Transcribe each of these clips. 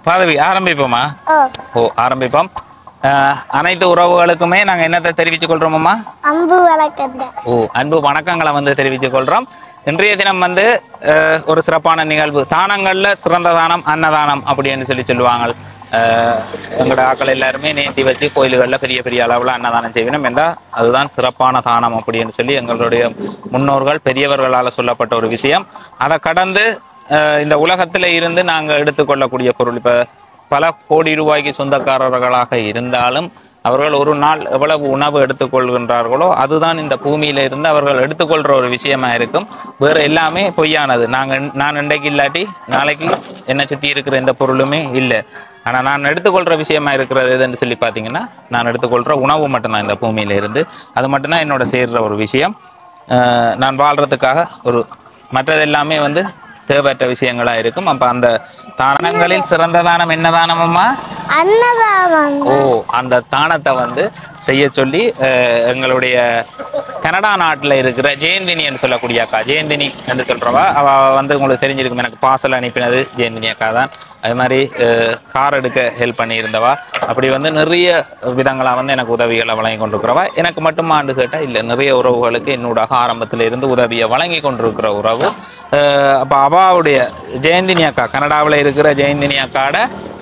பாதவி ஆரம்பிப்போமா ஓ ஓ ஆரம்பிப்போம் அஹ், அனைத்து உறவுகளுக்குமே நாங்க என்னத்தை தெரிவித்துக் கொள்றோமோமா அம்பு வளர்க்கறது ஓ அன்பு வணக்கங்களை வந்து தெரிவித்துக் கொள்றோம் இன்றைய தினம் வந்து அஹ், ஒரு சிறப்பான நிகழ்வு தானங்கள்ல சிறந்த தானம் அன்னதானம் அப்படின்னு சொல்லி சொல்லுவாங்க அஹ், எங்களோட ஆக்கள் எல்லாருமே நேர்த்தி வச்சு கோயில்களில் பெரிய பெரிய அளவில் அன்னதானம் செய்யணும் என்றால் அதுதான் சிறப்பான தானம் அப்படின்னு சொல்லி எங்களுடைய முன்னோர்கள் பெரியவர்களால் சொல்லப்பட்ட ஒரு விஷயம் அதை கடந்து அஹ், இந்த உலகத்துல இருந்து நாங்க எடுத்துக்கொள்ளக்கூடிய பொருள் இப்ப பல கோடி ரூபாய்க்கு சொந்தக்காரர்களாக இருந்தாலும் அவர்கள் ஒரு நாள் எவ்வளவு உணவு எடுத்துக்கொள்கின்றார்களோ அதுதான் இந்த பூமியில இருந்து அவர்கள் எடுத்துக்கொள்ற ஒரு விஷயமா இருக்கும் வேற எல்லாமே பொய்யானது நாங்க நான் இன்றைக்கு இல்லாட்டி நாளைக்கு என்னை சுத்தி இருக்கிற எந்த பொருளுமே இல்லை ஆனா நான் எடுத்துக்கொள்ற விஷயமா இருக்கிறது எதுன்னு சொல்லி பார்த்தீங்கன்னா நான் எடுத்துக்கொள்ற உணவு மட்டும்தான் இந்த பூமியில இருந்து அது மட்டும்தான் என்னோட சேர்ற ஒரு விஷயம் அஹ் நான் வாழ்றதுக்காக ஒரு மற்றது எல்லாமே வந்து தேவையற்ற விஷயங்களா இருக்கும் அப்ப அந்த தானங்களில் சிறந்த தானம் என்ன தானமம்மா அன்னதானம் ஓ அந்த தானத்தை வந்து செய்ய சொல்லி அஹ், எங்களுடைய கனடா நாட்டுல இருக்கிற ஜெயந்தினின்னு சொல்லக்கூடிய அக்கா ஜெயந்தினி என்று சொல்றவா அவ வந்து உங்களுக்கு தெரிஞ்சிருக்கும் எனக்கு பார்சல் அனுப்பினது ஜெயந்தினி அக்கா தான் அது மாதிரி கார் எடுக்க ஹெல்ப் பண்ணியிருந்தவா அப்படி வந்து நிறைய விதங்களா வந்து எனக்கு உதவிகளை வழங்கி கொண்டிருக்கிறவா எனக்கு மட்டும் ஆண்டு கேட்டா இல்லை நிறைய உறவுகளுக்கு என்னோட ஆரம்பத்துல இருந்து உதவியை வழங்கி கொண்டிருக்கிற உறவு அஹ், அப்ப அவாவுடைய ஜெயந்தினி அக்கா கனடாவில் இருக்கிற ஜெயந்தினி அக்காட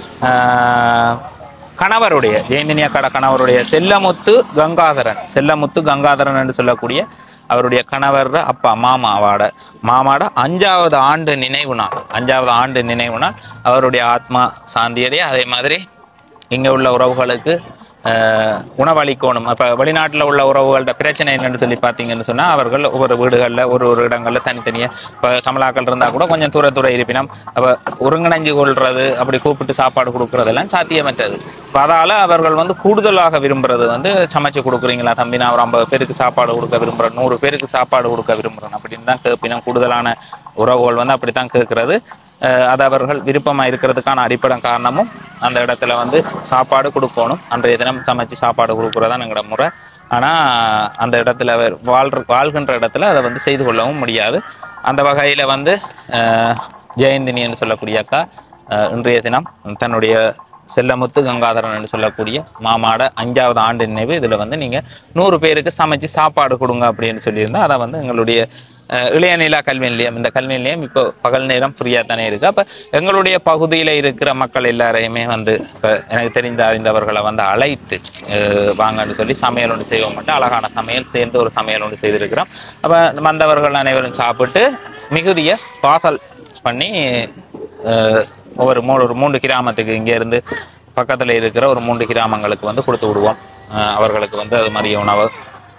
ஆஹ் கணவருடைய ஜெயந்தினி அக்காட கணவருடைய செல்லமுத்து கங்காதரன் செல்லமுத்து கங்காதரன் என்று சொல்லக்கூடிய அவருடைய கணவர் அப்பா மாமா அவாட மாமாட அஞ்சாவது ஆண்டு நினைவு நாள் அஞ்சாவது ஆண்டு நினைவு நாள் அவருடைய ஆத்மா சாந்தியடைய அதே மாதிரி இங்கே உள்ள உறவுகளுக்கு ஆஹ், உணவளிக்கணும் அப்போ வெளிநாட்டில் உள்ள உறவுகள்ட்ட பிரச்சனை என்னன்னு சொல்லி பார்த்தீங்கன்னு சொன்னால் அவர்கள் ஒவ்வொரு வீடுகளில் ஒரு ஒரு இடங்களில் தனித்தனியாக இப்போ தமிழாக்கள் இருந்தால் கூட கொஞ்சம் தூர தூர இருப்பினும் அப்போ ஒருங்கிணைஞ்சு கொள்றது அப்படி கூப்பிட்டு சாப்பாடு கொடுக்குறதெல்லாம் சாத்தியமற்றது இப்போ அதால் அவர்கள் வந்து கூடுதலாக விரும்புறது வந்து சமைச்சு கொடுக்குறீங்களா தம்பி நான் ஒரு ஐம்பது பேருக்கு சாப்பாடு கொடுக்க விரும்புகிறேன் நூறு பேருக்கு சாப்பாடு கொடுக்க விரும்புகிறேன் அப்படின்னு தான் கேட்பினும் கூடுதலான உறவுகள் வந்து அப்படி தான் கேட்குறது அஹ் அது அவர்கள் விருப்பமாக இருக்கிறதுக்கான அடிப்படை காரணமும் அந்த இடத்துல வந்து சாப்பாடு கொடுக்கணும் அன்றைய தினம் சமைச்சு சாப்பாடு கொடுக்குறதான் எங்களோட முறை ஆனால் அந்த இடத்துல அவர் வாழ்ற வாழ்கின்ற இடத்துல அதை வந்து செய்து கொள்ளவும் முடியாது அந்த வகையில் வந்து அஹ், ஜெயந்தினி என்று சொல்லக்கூடிய அக்கா அஹ், இன்றைய தினம் தன்னுடைய செல்லமுத்து கங்காதரன் என்று சொல்லக்கூடிய மாமாட அஞ்சாவது ஆண்டு நினைவு இதில் வந்து நீங்கள் நூறு பேருக்கு சமைச்சு சாப்பாடு கொடுங்க அப்படின்னு சொல்லியிருந்தா அதை வந்து எங்களுடைய அஹ், இளைய நிலா கல்வி நிலையம் இந்த கல்வி நிலையம் இப்போ பகல் நேரம் ஃப்ரீயாக தானே இருக்குது அப்போ எங்களுடைய பகுதியில் இருக்கிற மக்கள் எல்லாரையுமே வந்து இப்போ எனக்கு தெரிந்த அறிந்தவர்களை வந்து அழைத்து அஹ், வாங்கன்னு சொல்லி சமையல் ஒன்று செய்வோம் மட்டும் அழகான சமையல் சேர்ந்து ஒரு சமையல் ஒன்று செய்திருக்கிறோம் அப்போ வந்தவர்கள் அனைவரும் சாப்பிட்டு மிகுதியை பாசல் பண்ணி அஹ், ஒவ்வொரு மூணு ஒரு மூன்று கிராமத்துக்கு இங்கே இருந்து பக்கத்தில் இருக்கிற ஒரு மூன்று கிராமங்களுக்கு வந்து கொடுத்து விடுவோம் அஹ், அவர்களுக்கு வந்து அது மதிய உணவு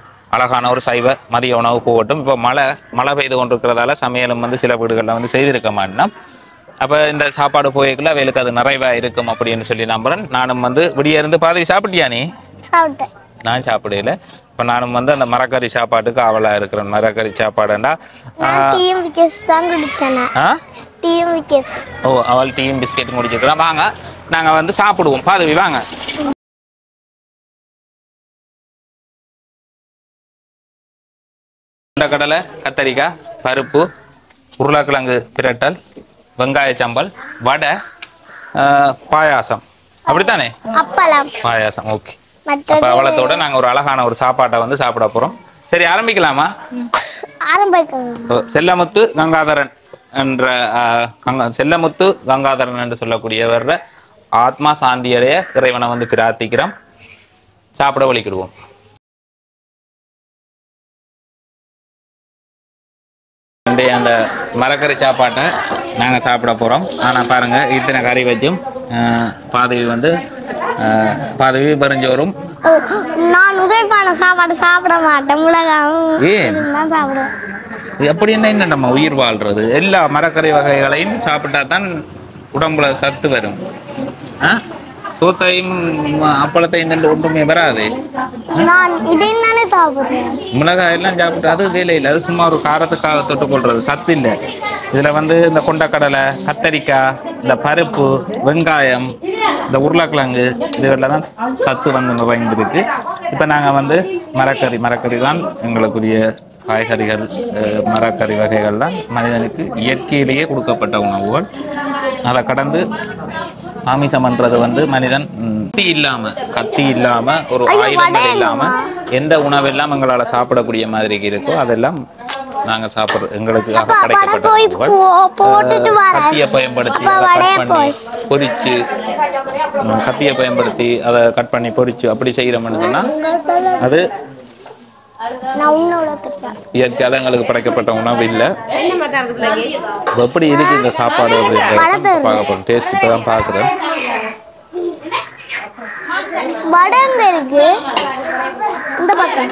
அழகான ஒரு சைவ மதிய உணவு போகட்டும் இப்போ மழை மழை பெய்து கொண்டிருக்கிறதால சமையலும் வந்து சில வீடுகளில் வந்து செய்திருக்க மாட்டோம் அப்போ இந்த சாப்பாடு போய்க்குள்ள அவளுக்கு அது நிறைவாக இருக்கும் அப்படின்னு சொல்லி நம்புறேன் நானும் வந்து விடிய இருந்து பாதி சாப்பிட்டியா நீ சாப்பிட்டேன் நான் சாப்பிடல இப்போ நானும் வந்து அந்த மரக்கறி சாப்பாட்டுக்கு ஆவலாக இருக்கிறேன் மரக்கறி சாப்பாடுண்டா நான் டீயும் விக்கெஸ் தான் குடிச்சேன் ஆ டீயும் விக்கெஸ் ஓ அவள் டீயும் பிஸ்கெட் முடிச்சுக்கலாம் வாங்க நாங்கள் வந்து சாப்பிடுவோம் பாதவி வாங்க கடலை கத்தரிக்காய் பருப்பு உருளைக்கிழங்கு பிரட்டல் வெங்காய சம்பல் வடை ஆ, பாயாசம் அப்படித்தானே அப்பளம் பாயாசம் ஓகே மற்றது அப்போ அவளத்தோட நாங்கள் ஒரு அழகான ஒரு சாப்பாட்டை வந்து சாப்பிட போகிறோம் சரி ஆரம்பிக்கலாமா ஆரம்பிக்கலாம் ஓ, செல்லமுத்து கங்காதரன் என்ற ஆஹ், கங்க- செல்லமுத்து கங்காதரன் என்று சொல்லக்கூடியவர் ஆத்மா சாந்தியடைய இறைவனை வந்து பிரார்த்திக்கிறோம் சாப்பிட வலிக்கிடுவோம் இன்றைய அந்த மரக்கறி சாப்பாட்டை நாங்கள் சாப்பிட போகிறோம் ஆனால் பாருங்கள் இத்தனை கறி வச்சும் ஆஹ், பாதவி வந்து ஆஹ், பாதவி பெருஞ்சோறும் ஓ, நான் உரைப்பான சாப்பாடு சாப்பிட மாட்டேன் மிளகாவும் ஏன் தான் சாப்பிடுவேன் இது அப்படி என்ன என்ன நம்ம உயிர் வாழ்றது எல்லா மரக்கறி வகைகளையும் சாப்பிட்டா தான் உடம்புல சத்து வரும் ஆ சோத்தையும் அப்பளத்தையும் தண்டு ஒன்றுமே வராது நான் இதையும் தானே சாப்பிடுறேன் மிளகாய் எல்லாம் சாப்பிட்டு அது வேலை இல்லை அது சும்மா ஒரு காரத்துக்காக தொட்டுக்கொள்றது சத்து இல்லை இதில் வந்து இந்த கொண்டக்கடலை கத்தரிக்காய் இந்த பருப்பு வெங்காயம் இந்த உருளைக்கிழங்கு இதுகளில் தான் சத்து வந்து நிறைந்திருக்கு இப்போ நாங்கள் வந்து மரக்கறி மரக்கறி தான் எங்களுக்குரிய காய்கறிகள் அஹ், மரக்கறி வகைகள் தான் மனிதனுக்கு இயற்கையிலேயே கொடுக்கப்பட்ட உணவுகள் அதை கடந்து ஆமிசம்ன்றது வந்து மனிதன் ம், கத்தி இல்லாம கத்தி இல்லாம ஒரு ஐயோ, ஆயுதங்கள் வடை இல்லாம எந்த உணவெல்லாம் எங்களால சாப்பிடக்கூடிய மாதிரி இருக்கோ அதெல்லாம் நாங்க சாப்பிடுறோம் எங்களுக்காக அப்பா, வடை படைக்கப்பட்ட போய் உணவுகள். போ- போட்டுட்டு வரேன். கத்தியை பயன்படுத்தி அப்பா, அதை வடையை கட் பண்ணி போய். பொரிச்சு ம், கத்தியை பயன்படுத்தி அதை கட் பண்ணி பொரிச்சு அப்படி செய்யறோம்னு சொன்னா அது நான் உன்னோட திட்டம் இயற்கையால எங்களுக்கு படைக்கப்பட்ட உணவு இல்லை இப்ப எப்படி இருக்கு இந்த சாப்பாடு அப்படின்றத பார்க்க போறோம் டேஸ்ட் இப்போ தான் பார்க்குறேன் வடை எங்க இருக்கு இந்த பக்கம்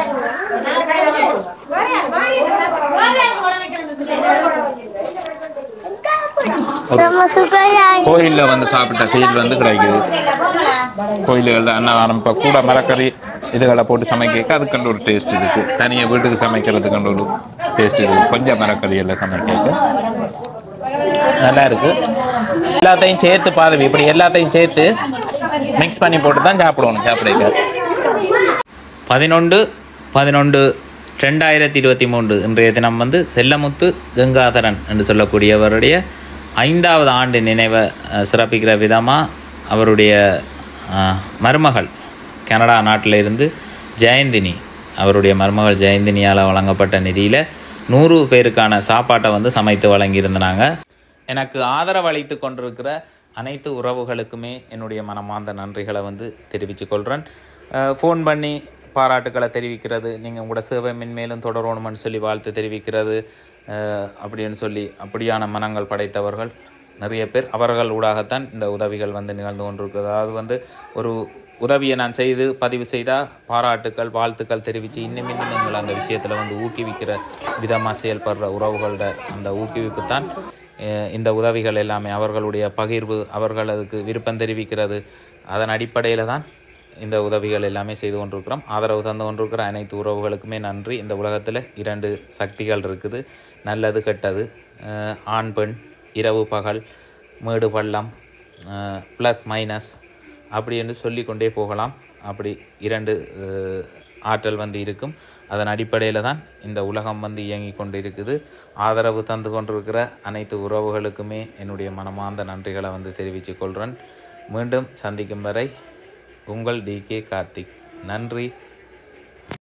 ரொம்ப சுகரியா கோயிலில் வந்து சாப்பிட்ட ஃபீல் வந்து கிடைக்குது கோயில்களில் அன்னதானம் இப்போ கூட மரக்கறி இதுகளை போட்டு சமைக்க அதுக்கண்டு ஒரு டேஸ்ட் இருக்கு தனியாக வீட்டுக்கு சமைக்கிறதுக்கண்டு ஒரு டேஸ்ட் இருக்கு கொஞ்சம் மரக்கறி எல்லாம் சமைக்க நல்லா இருக்கு எல்லாத்தையும் சேர்த்து பாருங்க இப்படி எல்லாத்தையும் சேர்த்து மிக்ஸ் பண்ணி போட்டு தான் சாப்பிடணும் சாப்பிட பதினொன்று பதினொன்று ரெண்டாயிரத்தி இருபத்தி மூன்று இன்றைய தினம் வந்து செல்லமுத்து கங்காதரன் என்று சொல்லக்கூடியவருடைய ஐந்தாவது ஆண்டு நினைவை அஹ், சிறப்பிக்கிற விதமாக அவருடைய அஹ், மருமகள் கனடா நாட்டில் இருந்து ஜெயந்தினி அவருடைய மருமகள் ஜெயந்தினியால் வழங்கப்பட்ட நிதியில் நூறு பேருக்கான சாப்பாட்டை வந்து சமைத்து வழங்கியிருந்தாங்க எனக்கு ஆதரவு அளித்து கொண்டிருக்கிற அனைத்து உறவுகளுக்குமே என்னுடைய மனமார்ந்த நன்றிகளை வந்து தெரிவித்துக் கொள்கிறேன் ஃபோன் பண்ணி பாராட்டுக்களை தெரிவிக்கிறது நீங்கள் உங்களோட சேவை மென்மேலும் தொடரணும்னு சொல்லி வாழ்த்து தெரிவிக்கிறது அஹ், அப்படின்னு சொல்லி அப்படியான மனங்கள் படைத்தவர்கள் நிறைய பேர் அவர்கள் ஊடாகத்தான் இந்த உதவிகள் வந்து நிகழ்ந்து கொண்டிருக்கு அதாவது வந்து ஒரு உதவியை நான் செய்து பதிவு செய்தால் பாராட்டுக்கள் வாழ்த்துக்கள் தெரிவித்து இன்னும் இன்னும் எங்களை அந்த விஷயத்தில் வந்து ஊக்குவிக்கிற விதமாக செயல்படுற உறவுகளோட அந்த ஊக்குவிப்பு தான் அஹ், இந்த உதவிகள் எல்லாமே அவர்களுடைய பகிர்வு அவர்கள் அதுக்கு விருப்பம் தெரிவிக்கிறது அதன் அடிப்படையில் தான் இந்த உதவிகள் எல்லாமே செய்து கொண்டிருக்கிறோம் ஆதரவு தந்து கொண்டிருக்கிற அனைத்து உறவுகளுக்குமே நன்றி இந்த உலகத்தில் இரண்டு சக்திகள் இருக்குது நல்லது கெட்டது அஹ், ஆண் பெண் இரவு பகல் மேடு பள்ளம் ப்ளஸ் மைனஸ் அப்படி என்று சொல்லிக்கொண்டே போகலாம் அப்படி இரண்டு அஹ், ஆற்றல் வந்து இருக்கும் அதன் அடிப்படையில் தான் இந்த உலகம் வந்து இயங்கி கொண்டு இருக்குது ஆதரவு தந்து கொண்டிருக்கிற அனைத்து உறவுகளுக்குமே என்னுடைய மனமார்ந்த நன்றிகளை வந்து தெரிவித்துக் கொள்கிறேன் மீண்டும் சந்திக்கும் வரை உங்கள் டி கே கார்த்திக் நன்றி